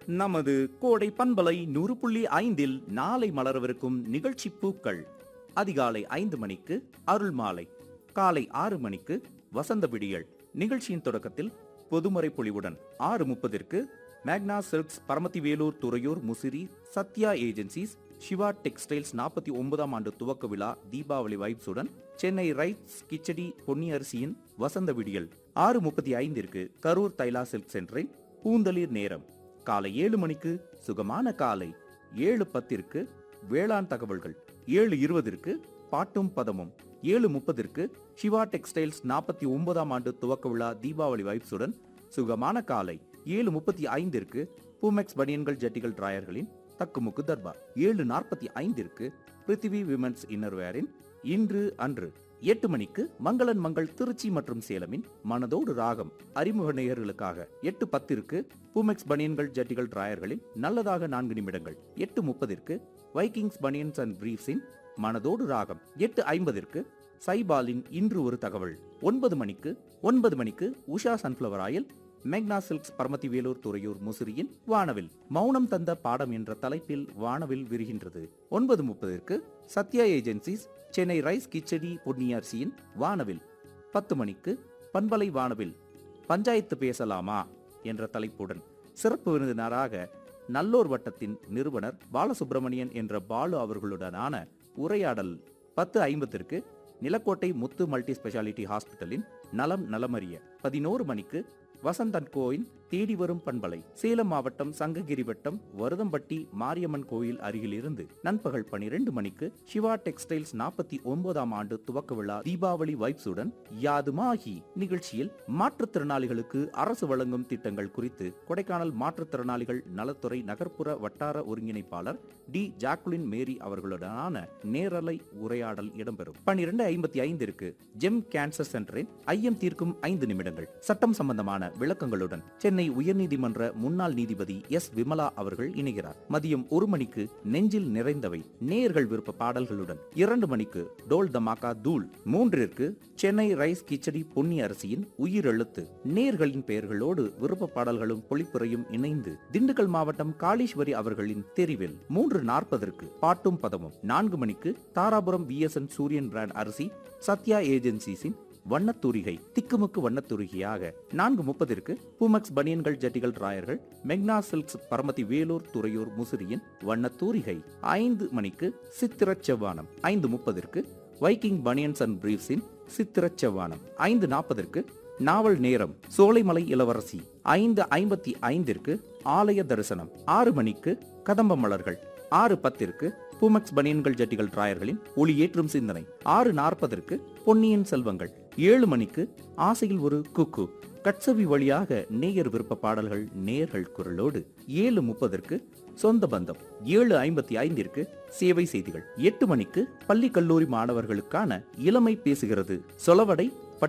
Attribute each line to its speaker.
Speaker 1: நமது கோடை பண்பலை நூறு புள்ளி ஐந்தில் நாளை மலரவிருக்கும் நிகழ்ச்சி பூக்கள் அதிகாலை ஐந்து மணிக்கு அருள் மாலை காலை ஆறு மணிக்கு வசந்த விடியல் நிகழ்ச்சியின் தொடக்கத்தில் பொதுமறை பொழிவுடன் ஆறு முப்பதிற்கு மேக்னா silks Paramathi Velur Thuraiyur Musiri Sathya agencies Siva textiles நாற்பத்தி ஒன்பதாம் ஆண்டு துவக்க விழா தீபாவளி வைப்ஸுடன் சென்னை ரைட்ஸ் கிச்சடி பொன்னி அரிசியின் வசந்த விடியல் ஆறு முப்பத்தி ஐந்திற்கு கரூர் தைலா சில்க் சென்டரின் பூந்தளிர் நேரம் காலை ஏழு மணிக்கு சுகமான காலை ஏழு பத்திற்கு வேளாண் தகவல்கள் ஏழு இருபதிற்கு பாட்டும் பதமும் ஏழு முப்பதிற்கு சிவா டெக்ஸ்டைல்ஸ் நாற்பத்தி ஒன்பதாம் ஆண்டு துவக்க விழா தீபாவளி வைப்ஸுடன் சுகமான காலை ஏழு முப்பத்தி ஐந்திற்கு பூமெக்ஸ் பனியன்கள் ஜட்டிகள் டிராயர்களின் தக்குமுக்கு தர்பார் ஏழு நாற்பத்தி ஐந்திற்கு பிருத்திவி விமன்ஸ் இன்னர்வேரின் இன்று அன்று எட்டு மணிக்கு மங்களன் மங்கள் திருச்சி மற்றும் சேலமின் மனதோடு ராகம் அறிமுக நேயர்களுக்காக எட்டு பத்திற்கு பூமெக்ஸ் பனியன்கள் ஜட்டிகள் டிராயர்களில் நல்லதாக நான்கு நிமிடங்கள் எட்டு முப்பதிற்கு வைக்கிங்ஸ் பனியன்ஸ் அண்ட் பிரீஃப்ஸின் மனதோடு ராகம் எட்டு ஐம்பதிற்கு சைபாலின் இன்று ஒரு தகவல் ஒன்பது மணிக்கு ஒன்பது மணிக்கு உஷா சன்ஃப்ளவர் ஆயில் மேக்னா சில்க்ஸ் பரமத்தி வேலூர் துறையூர் முசிறியின் வானவில் மௌனம் தந்த பாடம் என்ற தலைப்பில் வானவில் விரிகின்றது ஒன்பது முப்பதிற்கு சத்யா ஏஜென்சிஸ் சென்னை ரைஸ் கிச்சடி பொன்னியரிசியின் வானவில் பத்து மணிக்கு பண்பலை வானவில் பஞ்சாயத்து பேசலாமா என்ற தலைப்புடன் சிறப்பு விருந்தினராக நல்லோர் வட்டத்தின் நிறுவனர் பாலசுப்பிரமணியன் என்ற பாலு அவர்களுடனான உரையாடல் பத்து ஐம்பத்திற்கு நிலக்கோட்டை முத்து மல்டி ஸ்பெஷாலிட்டி ஹாஸ்பிட்டலின் நலம் நலமறிய பதினோரு மணிக்கு வசந்தன் கோயின் தேடி வரும் பண்பலை சேலம் மாவட்டம் சங்ககிரி வட்டம் வருதம்பட்டி மாரியம்மன் கோயில் அருகில் இருந்து நண்பகல் பனிரெண்டு மணிக்கு சிவா டெக்ஸ்டைல்ஸ் நாற்பத்தி ஒன்பதாம் ஆண்டு துவக்க விழா தீபாவளி வைப்ஸுடன் யாதுமாகி நிகழ்ச்சியில் மாற்றுத்திறனாளிகளுக்கு அரசு வழங்கும் திட்டங்கள் குறித்து கொடைக்கானல் மாற்றுத்திறனாளிகள் நலத்துறை நகர்ப்புற வட்டார ஒருங்கிணைப்பாளர் டி ஜாக்குலின் மேரி அவர்களுடனான நேரலை உரையாடல் இடம்பெறும் பனிரெண்டு ஐம்பத்தி ஐந்திற்கு ஜெம் கேன்சர் சென்டரின் ஐயம் தீர்க்கும் ஐந்து நிமிடங்கள் சட்டம் சம்பந்தமான விளக்கங்களுடன் சென்னை உயர்நீதிமன்ற முன்னாள் நீதிபதி எஸ் விமலா அவர்கள் இணைகிறார் மதியம் ஒரு மணிக்கு நெஞ்சில் நிறைந்தவை நேயர்கள் விருப்ப பாடல்களுடன் இரண்டு மணிக்கு டோல் தமாகா தூள் மூன்றிற்கு சென்னை ரைஸ் கிச்சடி பொன்னி அரிசியின் உயிரெழுத்து நேயர்களின் பெயர்களோடு விருப்ப பாடல்களும் பொழிப்புரையும் இணைந்து திண்டுக்கல் மாவட்டம் காளீஸ்வரி அவர்களின் தெரிவில் மூன்று நாற்பதற்கு பாட்டும் பதமும் நான்கு மணிக்கு தாராபுரம் விஎஸ்என் சூரியன் பிராண்ட் அரிசி சத்யா ஏஜென்சிஸின் வண்ணத்தூரிகை திக்குமுக்கு வண்ணத்தூரிகையாக நான்கு முப்பதிற்கு பூமக்ஸ் பனியன்கள் ஜட்டிகள் ராயர்கள் மெக்னா சில்க்ஸ் பரமதி வேலூர் துறையூர் முசிறியின் வண்ணத்தூரிகை ஐந்து மணிக்கு சித்திரச் செவ்வானம் ஐந்து முப்பதிற்கு வைக்கிங் பனியன்ஸ் அண்ட் பிரீஃப்ஸின் சித்திரச் செவ்வானம் ஐந்து நாற்பதற்கு நாவல் நேரம் சோலைமலை இளவரசி ஐந்து ஐம்பத்தி ஐந்திற்கு ஆலய தரிசனம் ஆறு மணிக்கு கதம்ப மலர்கள் ஆறு பத்திற்கு பூமக்ஸ் பனியன்கள் ஜட்டிகள் டிராயர்களின் ஒளி ஏற்றும் சிந்தனை ஆறு நாற்பதற்கு பொன்னியின் செல்வங்கள் ஏழு மணிக்கு ஆசையில் ஒரு குக்கு கட்சவி வழியாக நேயர் விருப்ப பாடல்கள் நேயர்கள் குரலோடு ஏழு முப்பதற்கு சொந்த பந்தம் ஏழு ஐம்பத்தி ஐந்திற்கு சேவை செய்திகள் எட்டு மணிக்கு பள்ளி கல்லூரி மாணவர்களுக்கான இளமை பேசுகிறது சொலவடை